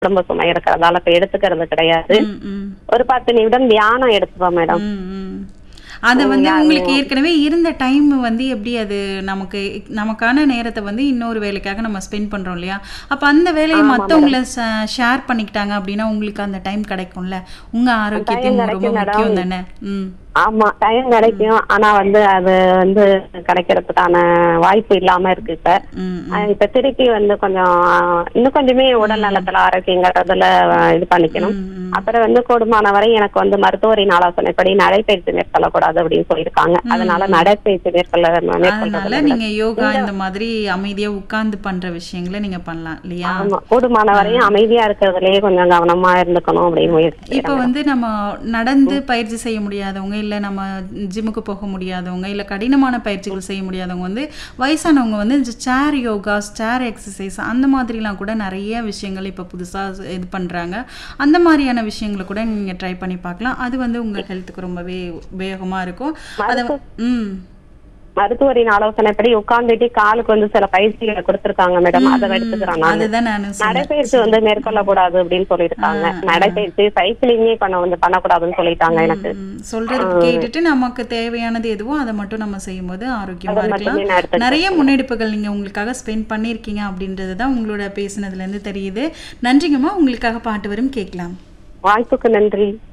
உடம்பு சுமை இருக்கிறதால இப்ப எடுத்துக்கிறது கிடையாது ம், ம். ஒரு பத்து நிமிடம் தியானம் எடுத்துப்போம் மேடம் ம், ம். அது வந்து உங்களுக்கு ஏற்கனவே இருந்த டைம் வந்து எப்படி அது நமக்கு நமக்கான நேரத்தை வந்து இன்னொரு வேலைக்காக நம்ம ஸ்பெண்ட் பண்றோம் இல்லையா அப்ப அந்த வேலையை மத்தவங்கள ஷேர் பண்ணிக்கிட்டாங்க அப்படின்னா உங்களுக்கு அந்த டைம் கிடைக்கும்ல உங்க ஆரோக்கியத்தையும் ரொம்ப கிடைக்கும் முக்கியம் தானே ம் ஆமா டைம் கிடைக்கும் ஆனா வந்து அது வந்து கிடைக்கிறதுக்கான வாய்ப்பு இல்லாம இருக்கு இப்ப ம் அஹ் இப்ப திருப்பி வந்து கொஞ்சம் அஹ், இன்னும் கொஞ்சமே உடல் நலத்துல ஆரோக்கியங்கிறதுல அஹ், இது பண்ணிக்கணும் ம், ம். அப்புறம் வந்து கூடுமான வரை எனக்கு வந்து மருத்துவரின் ஆலோசனைப்படி நடைபயிற்சி மேற்கொள்ளக்கூடாது அப்படின்னு சொல்லியிருக்காங்க அதனால நடைப்பயிற்சி மேற்கொள்ள அதனால மேற்கொள்றது நீங்க யோகா இந்த மாதிரி அமைதியா உட்கார்ந்து பண்ற விஷயங்களை நீங்க பண்ணலாம் இல்லையா ஆமா கூடுமான வரையும் அமைதியா இருக்கிறதுலயே கொஞ்சம் கவனமா இருந்துக்கணும் அப்படின்னு முயற்சி இப்போ வந்து நம்ம நடந்து பயிற்சி செய்ய முடியாதவங்க இல்லை நம்ம ஜிம்முக்கு போக முடியாதவங்க இல்லை கடினமான பயிற்சிகள் செய்ய முடியாதவங்க வந்து வயசானவங்க வந்து இந்த சேர் யோகா சேர் எக்ஸசைஸ் அந்த மாதிரிலாம் கூட நிறைய விஷயங்கள் இப்போ புதுசாக இது பண்ணுறாங்க அந்த மாதிரியான விஷயங்களை கூட நீங்கள் ட்ரை பண்ணி பார்க்கலாம் அது வந்து உங்கள் ஹெல்த்துக்கு ரொம்பவே உபயோகமாக இருக்கும் அதை வ- ம் மருத்துவரின் ஆலோசனைப்படி உட்கார்ந்துட்டு காலுக்கு வந்து சில பயிற்சிகளை கொடுத்திருக்காங்க மேடம் அதை எடுத்துக்கிறோம் நான் அதுதான் நான் சொன்னேன் நடைப்பயிற்சி வந்து மேற்கொள்ளக்கூடாது அப்படின்னு சொல்லியிருக்காங்க நடைப்பயிற்சி சைக்கிளிங்கே பண்ண வந்து பண்ணக்கூடாதுன்னு சொல்லிட்டாங்க எனக்கு ம், சொல்றது கேட்டுட்டு நமக்கு தேவையானது எதுவோ அதை மட்டும் நம்ம செய்யும்போது ஆரோக்கியமா அதை மட்டுமே நான் இருக்கலாம் எடுத்துக்கிறேன். நிறைய முன்னெடுப்புகள் நீங்க உங்களுக்காக ஸ்பெண்ட் பண்ணியிருக்கீங்க அப்படின்றது தான் உங்களோட பேசுனதுல இருந்து தெரியுது நன்றிங்கம்மா உங்களுக்காக பாட்டு வரும் கேட்கலாம் வாய்ப்புக்கு நன்றி